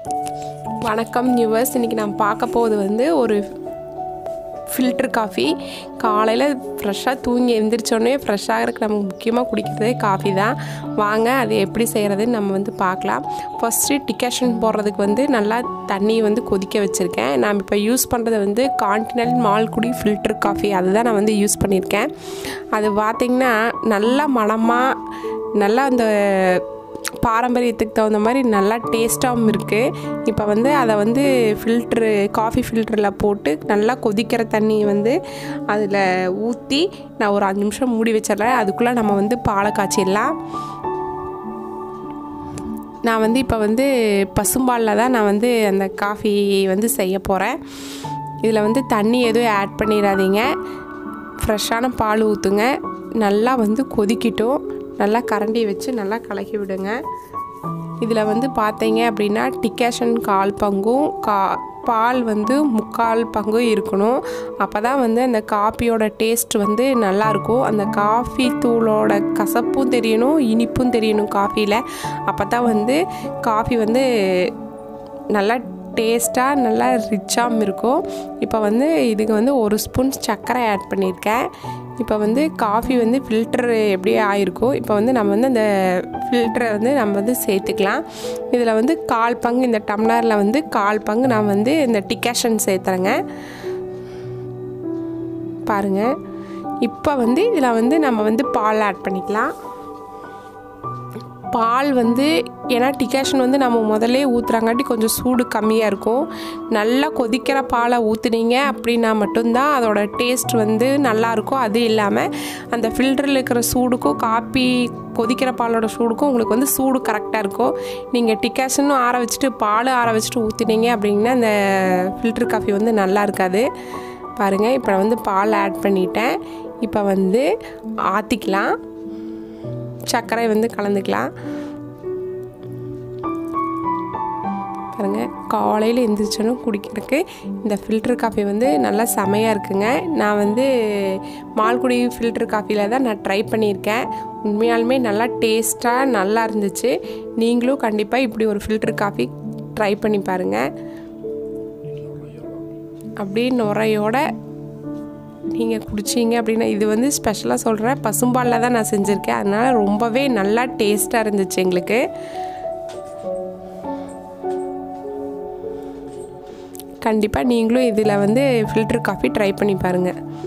வணக்கம் நியூவர்ஸ் இன்றைக்கி நான் பார்க்க போகிறது வந்து ஒரு ஃபில்டர் காஃபி காலையில் ஃப்ரெஷ்ஷாக தூங்கி எழுந்திரிச்சோடனே ஃப்ரெஷ்ஷாக இருக்க நமக்கு முக்கியமாக குடிக்கிறதே காஃபி தான் வாங்க அது எப்படி செய்கிறதுன்னு நம்ம வந்து பார்க்கலாம் ஃபஸ்ட்டு டிகாஷன் போடுறதுக்கு வந்து நல்லா தண்ணி வந்து கொதிக்க வச்சுருக்கேன் நான் இப்போ யூஸ் பண்ணுறது வந்து கான்டினென்ட் மால்குடி ஃபில்டர் காஃபி அதுதான் நான் வந்து யூஸ் பண்ணியிருக்கேன் அது பார்த்திங்கன்னா நல்லா மணமாக நல்லா அந்த பாரம்பரியத்துக்கு தகுந்த மாதிரி நல்லா டேஸ்ட்டாகவும் இருக்குது இப்போ வந்து அதை வந்து ஃபில்ட்ரு காஃபி ஃபில்டரில் போட்டு நல்லா கொதிக்கிற தண்ணி வந்து அதில் ஊற்றி நான் ஒரு அஞ்சு நிமிஷம் மூடி வச்சிடுறேன் அதுக்குள்ளே நம்ம வந்து பாலை காய்ச்சிடலாம் நான் வந்து இப்போ வந்து பசும்பாலில் தான் நான் வந்து அந்த காஃபி வந்து செய்ய போகிறேன் இதில் வந்து தண்ணி எதுவும் ஆட் பண்ணிடாதீங்க ஃப்ரெஷ்ஷான பால் ஊற்றுங்க நல்லா வந்து கொதிக்கட்டும் நல்லா கரண்டி வச்சு நல்லா கலக்கி விடுங்க இதில் வந்து பார்த்தீங்க அப்படின்னா டிகேஷன் கால் பங்கும் கா பால் வந்து முக்கால் பங்கும் இருக்கணும் அப்போ தான் வந்து அந்த காஃபியோட டேஸ்ட் வந்து நல்லாயிருக்கும் அந்த காஃபி தூளோட கசப்பும் தெரியணும் இனிப்பும் தெரியணும் காஃபியில் அப்போ தான் வந்து காஃபி வந்து நல்லா டேஸ்ட்டாக நல்லா ரிச்சாகவும் இருக்கும் இப்போ வந்து இதுக்கு வந்து ஒரு ஸ்பூன் சர்க்கரை ஆட் பண்ணியிருக்கேன் இப்போ வந்து காஃபி வந்து ஃபில்டர் எப்படி ஆயிருக்கோ இப்போ வந்து நம்ம வந்து அந்த ஃபில்டரை வந்து நம்ம வந்து சேர்த்துக்கலாம் இதில் வந்து கால் பங்கு இந்த டம்ளரில் வந்து கால் பங்கு நான் வந்து இந்த டிகாஷன் சேர்த்துறேங்க பாருங்கள் இப்போ வந்து இதில் வந்து நம்ம வந்து பால் ஆட் பண்ணிக்கலாம் பால் வந்து ஏன்னா டிகாஷன் வந்து நம்ம முதல்ல ஊற்றுறாங்காட்டி கொஞ்சம் சூடு கம்மியாக இருக்கும் நல்லா கொதிக்கிற பாலை ஊற்றுனீங்க அப்படின்னா மட்டும்தான் அதோட டேஸ்ட் வந்து நல்லாயிருக்கும் அது இல்லாமல் அந்த ஃபில்டரில் இருக்கிற சூடுக்கும் காப்பி கொதிக்கிற பாலோட சூடுக்கும் உங்களுக்கு வந்து சூடு கரெக்டாக இருக்கும் நீங்கள் டிகாஷனும் ஆற வச்சுட்டு பால் ஆற வச்சுட்டு ஊற்றினீங்க அப்படின்னா அந்த ஃபில்டர் காஃபி வந்து நல்லா இருக்காது பாருங்கள் இப்போ வந்து பால் ஆட் பண்ணிட்டேன் இப்போ வந்து ஆற்றிக்கலாம் சர்க்கரை வந்து கலந்துக்கலாம் பாருங்கள் காலையில் எந்திரிச்சோன்னு குடிக்கிறதுக்கு இந்த ஃபில்டர் காஃபி வந்து நல்லா செமையாக இருக்குங்க நான் வந்து மால்குடி ஃபில்டர் காஃபியில் தான் நான் ட்ரை பண்ணியிருக்கேன் உண்மையாலுமே நல்லா டேஸ்ட்டாக நல்லா இருந்துச்சு நீங்களும் கண்டிப்பாக இப்படி ஒரு ஃபில்டர் காஃபி ட்ரை பண்ணி பாருங்கள் அப்படியே நுரையோட நீங்கள் குடிச்சிங்க அப்படின்னா இது வந்து ஸ்பெஷலாக சொல்கிறேன் பசும்பாலில் தான் நான் செஞ்சுருக்கேன் அதனால் ரொம்பவே நல்லா டேஸ்ட்டாக இருந்துச்சு எங்களுக்கு கண்டிப்பாக நீங்களும் இதில் வந்து ஃபில்டர் காஃபி ட்ரை பண்ணி பாருங்கள்